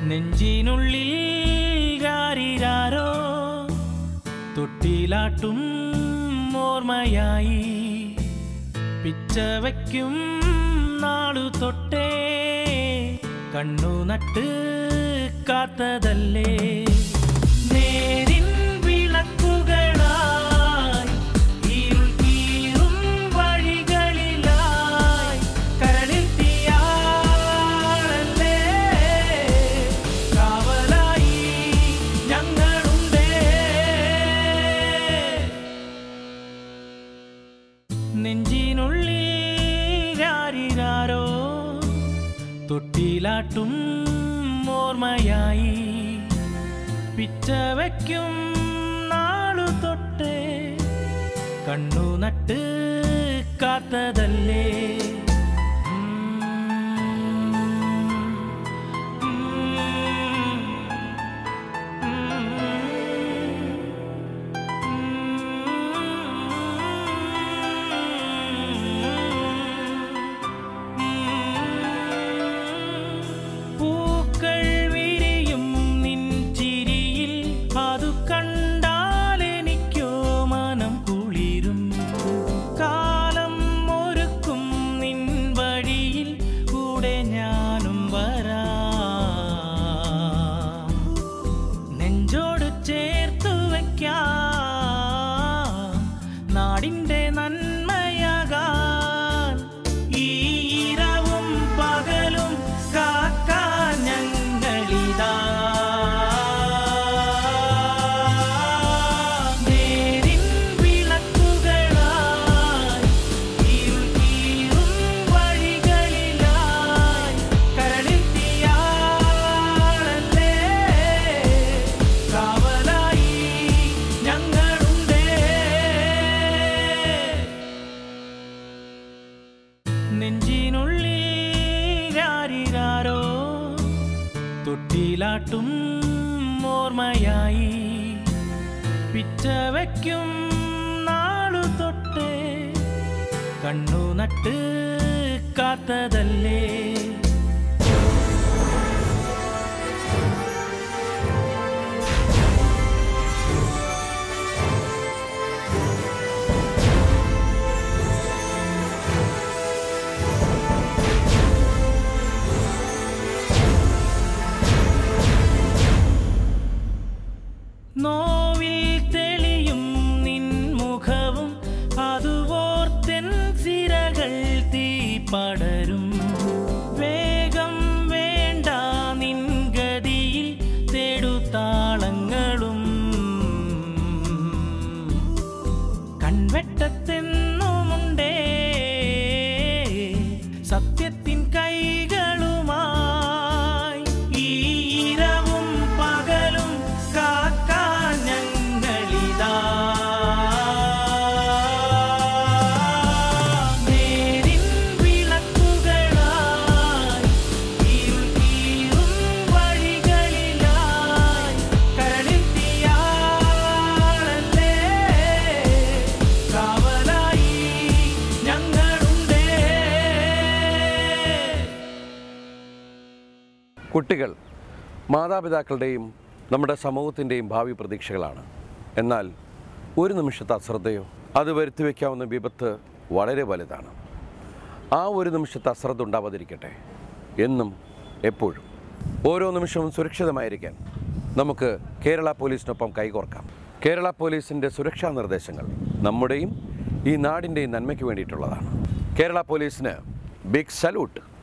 നെഞ്ചിനുള്ളിൽ രാരിരാരോ തൊട്ടിലാട്ടും ഓർമ്മയായി പിച്ച വയ്ക്കും നാളു തൊട്ടേ കണ്ണു നട്ട് കാത്തതല്ലേ നേരിൻ വിളക്കുകളായി ഇരുൾ കീറും വഴികളിലായി കരളിൽ തീയാളല്ലേ കാവലായി ഞങ്ങളുണ്ടേ നെഞ്ചിനുള്ളിൽ രാരിരാരോ തൊട്ടിലാട്ടും ഓർമ്മയായി പിച്ച വയ്ക്കും നാളു തൊട്ടേ കണ്ണു നട്ട് കാത്തതല്ലേ പൂക്കൾ വിരിയും നിൻ ചിരിയിൽ അതു കണ്ടാലെനിക്കോ മനം കുളിരും കാലം ഒരുക്കും നിൻ വഴിയിൽ കൂടെ ഞാനും വരാം നെഞ്ചോട് ചേർത്തു വയ്ക്കാം നാടിൻ്റെ നന്മയാകാൻ ഈ ഇരവും പകലും കാക്കാൻ ഞങ്ങളിതാ നേരിൻ വിളക്കുകളായി ഇരുൾ കീറും വഴികളിലായി കരളിൽ തീയാളല്ലേ കാവലായി ഞങ്ങളുണ്ടേ നെഞ്ചിനുള്ളിൽ രാരിരാരോ തൊട്ടിലാട്ടും ഓർമ്മയായി പിച്ച വയ്ക്കും നാളു തൊട്ടേ കണ്ണു നട്ട് കാത്തതല്ലേ നോവിൽ തെളിയും നിൻ മുഖവും അതുപോർത്തൻ സിരകൾ തീ പടരും വേഗം വേണ്ട നിൻ ഗതിയിൽ തേടുതാളങ്ങളും കൺവെട്ടത്തെന്നുമുണ്ടേ സത്യത്തിൻ കൈകളുമായി ഈ ഇരവും പകലും കാക്കാൻ ഞങ്ങളിതാ നേരിൻ വിളക്കുകളായി ഇരുൾ കീറും വഴികളിലായി കരളിൽ തീയാളല്ലേ കാവലായി ഞങ്ങളുണ്ടേ കുട്ടികൾ മാതാപിതാക്കളുടെയും നമ്മുടെ സമൂഹത്തിൻ്റെയും ഭാവി പ്രതീക്ഷകളാണ് എന്നാൽ ഒരു നിമിഷത്തെ അശ്രദ്ധയോ അത് വരുത്തി വയ്ക്കാവുന്ന വിപത്ത് വളരെ വലുതാണ് ആ ഒരു നിമിഷത്തെ അശ്രദ്ധ ഉണ്ടാവാതിരിക്കട്ടെ എന്നും എപ്പോഴും ഓരോ നിമിഷവും സുരക്ഷിതമായിരിക്കാൻ നമുക്ക് കേരള പോലീസിനൊപ്പം കൈകോർക്കാം കേരള പോലീസിൻ്റെ സുരക്ഷാ നിർദ്ദേശങ്ങൾ നമ്മുടെയും ഈ നാടിൻ്റെയും നന്മയ്ക്ക് വേണ്ടിയിട്ടുള്ളതാണ് കേരള പോലീസിന് ബിഗ് സല്യൂട്ട്